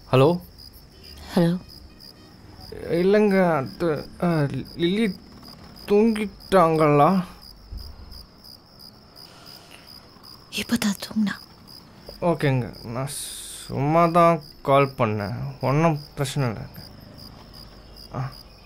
Hello hello இல்லைங்க அது ஆ, lily தூங்கிட்டாங்களா இப்போ தான் தூங்கினா ஓகேங்க நான் சும்மா தான் கால் பண்ணேன் ஒன்றும் பிரச்சனை இல்லைங்க ஆ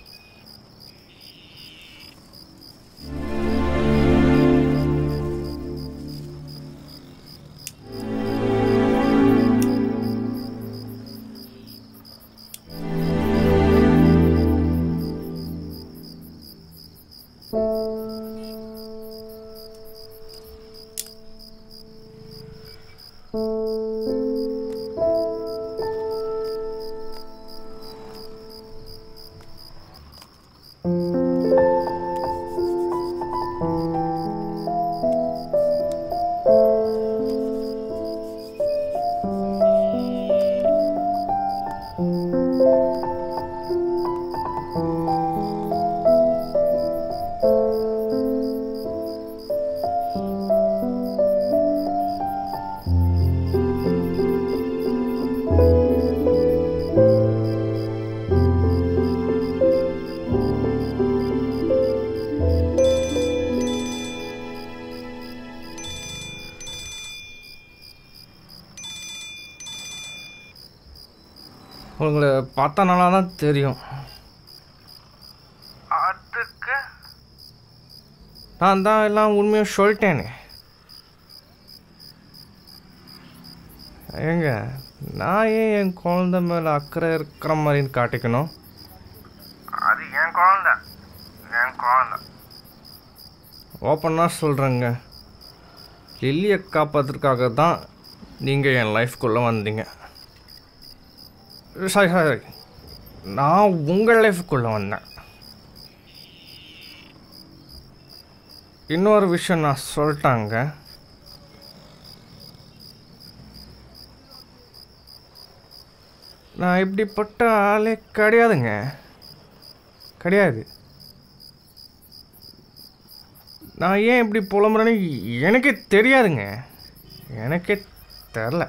உங்களை பார்த்தனால தான் தெரியும் அதுக்கு நான் தான் எல்லாம் உண்மையை சொல்லிட்டேனே ஏங்க நான் ஏன் என் குழந்த மேலே அக்கறை இருக்கிற மாதிரின்னு காட்டிக்கணும் அது என் குழந்த என் குழந்த ஓப்பனாக சொல்கிறேங்க லில்லியை காப்பாற்றுறதுக்காக தான் நீங்கள் என் லைஃப்குள்ளே வந்தீங்க சாரி சாரி நான் உங்கள் லைஃபுக்குள்ளே வந்தேன் இன்னொரு விஷயம் நான் சொல்லிட்டாங்க நான் இப்படிப்பட்ட ஆளே கிடையாதுங்க கிடையாது நான் ஏன் இப்படி புலம்புறேன்னு எனக்கே தெரியாதுங்க எனக்கே தெரில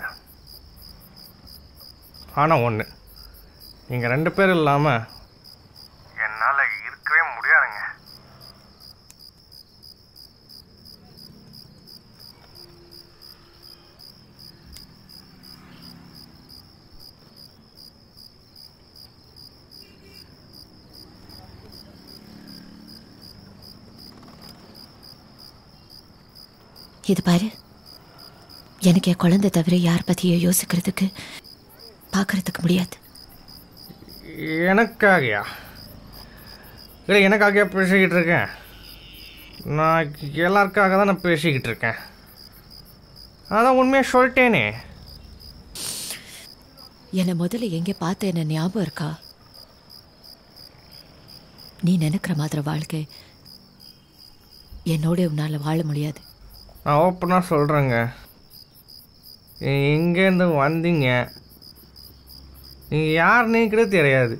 ஆனால் ஒன்று நீங்கள் ரெண்டு பேர் இல்லாமல் என்னால் இருக்கவே முடியாதுங்க இது பாரு எனக்கு என் குழந்தை தவிர யார் பற்றியும் யோசிக்கிறதுக்கு பார்க்கறதுக்கு முடியாது எனக்காகயா இல்லை எனக்காக பேசிக்கிட்டு இருக்கேன் நான் எல்லாருக்காக தான் நான் பேசிக்கிட்டு இருக்கேன் அதான் உண்மையாக சொல்லிட்டேனே என்னை முதல்ல எங்கே பார்த்த என்ன ஞாபகம் இருக்கா நீ நினைக்கிற மாதிரி வாழ்க்கை என்னோட உன்னால் வாழ முடியாது நான் ஓப்பனாக சொல்கிறேங்க எங்கேருந்து வந்தீங்க நீங்கள் யாருன்னே கூட தெரியாது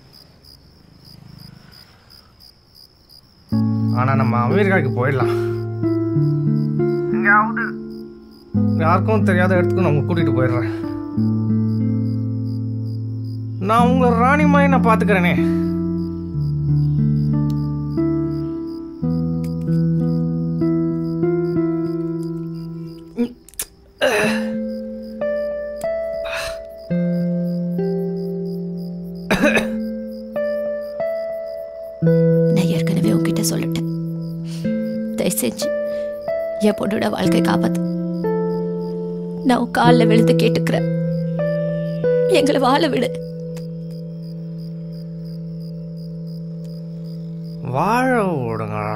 ஆனால் நம்ம அமெரிக்காவுக்கு போயிடலாம் எங்கேயாவது யாருக்கும் தெரியாத இடத்துக்கு நான் உங்களை கூட்டிகிட்டு போயிடுறேன் நான் உங்களை ராணி மாதிரி நான் பார்த்துக்கிறேனே நான் ஏற்கனவே உன்கிட்ட சொல்லிட்டேன் தயவு செஞ்சு என் பொண்ணோட வாழ்க்கை காப்பாத்து நான் உன் காலில் விழுந்து கேட்டுக்கிறேன் எங்களை வாழ விடு வாழ விடுங்களா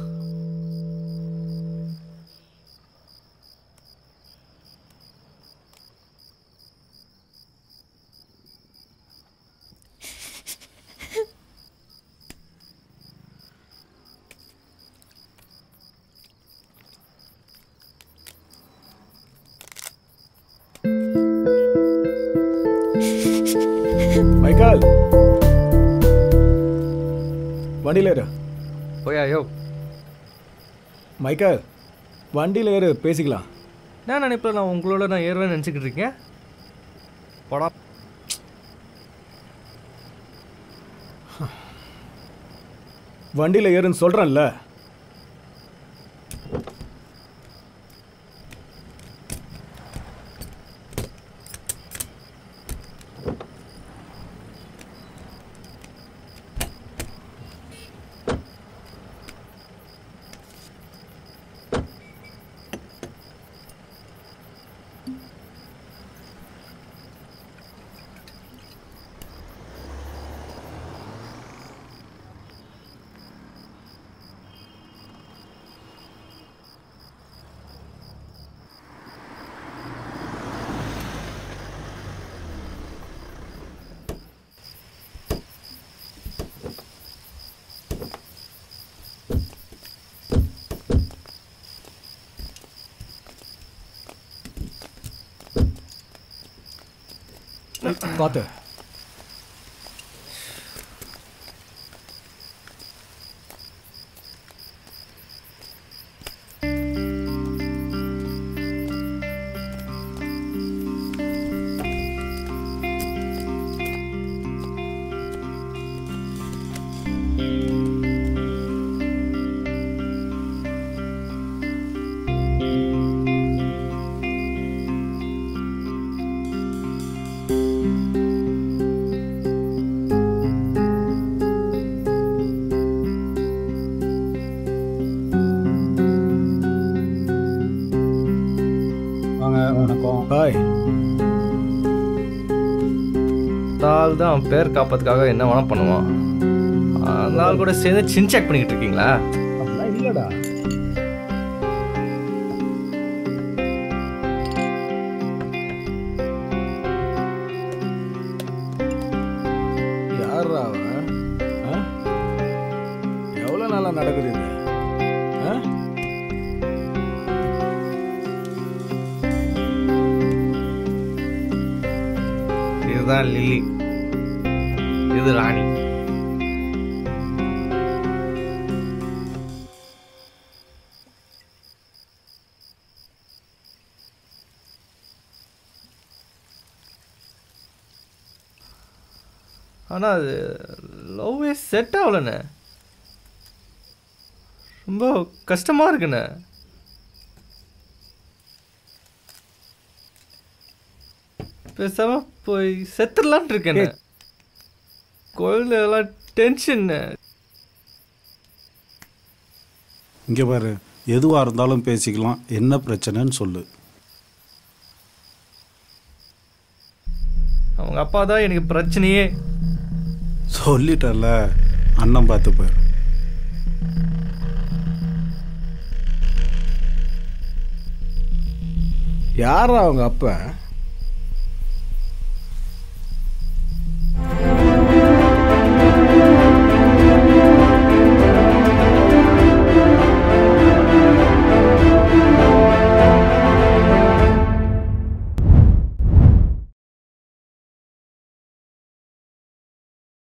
மைக்கால் வண்டியில் ஏறு போயா யோ மைக்கால் வண்டியில் ஏறு பேசிக்கலாம் நான் நினைப்பில் நான் உங்களோட நான் ஏறுவேன்னு நினச்சிக்கிட்டு இருக்கேன் போடா வண்டியில் ஏறுன்னு சொல்கிறேன்ல பார்த்து வாங்க வணக்கம் பாய் இந்த ஆள் தான் அவன் பேர் காப்பதுக்காக என்ன வேணா பண்ணுவான் அந்த ஆள் கூட சேர்ந்து சின்சாக் பண்ணிக்கிட்டு இருக்கீங்களா அப்படிலாம் இல்லைடா யாரா அவன் ஆ? எவ்வளோ நாளாக நடக்குது இது ஆ? இதுதான் லில்லி இது ராணி ஆனால் அது லவ்வே செட் ஆகலண்ணே ரொம்ப கஷ்டமாக இருக்குண்ணே பேசாம போய் செத்துடலான் இருக்கேண்ணே கோயில் எல்லாம் டென்ஷன் இங்கே பாரு எதுவாக இருந்தாலும் பேசிக்கலாம் என்ன பிரச்சனைன்னு சொல்லு அவங்க அப்பா தான் எனக்கு பிரச்சனையே சொல்லிட்டல அண்ணன் பார்த்துப்பார் யாரா அவங்க அப்பா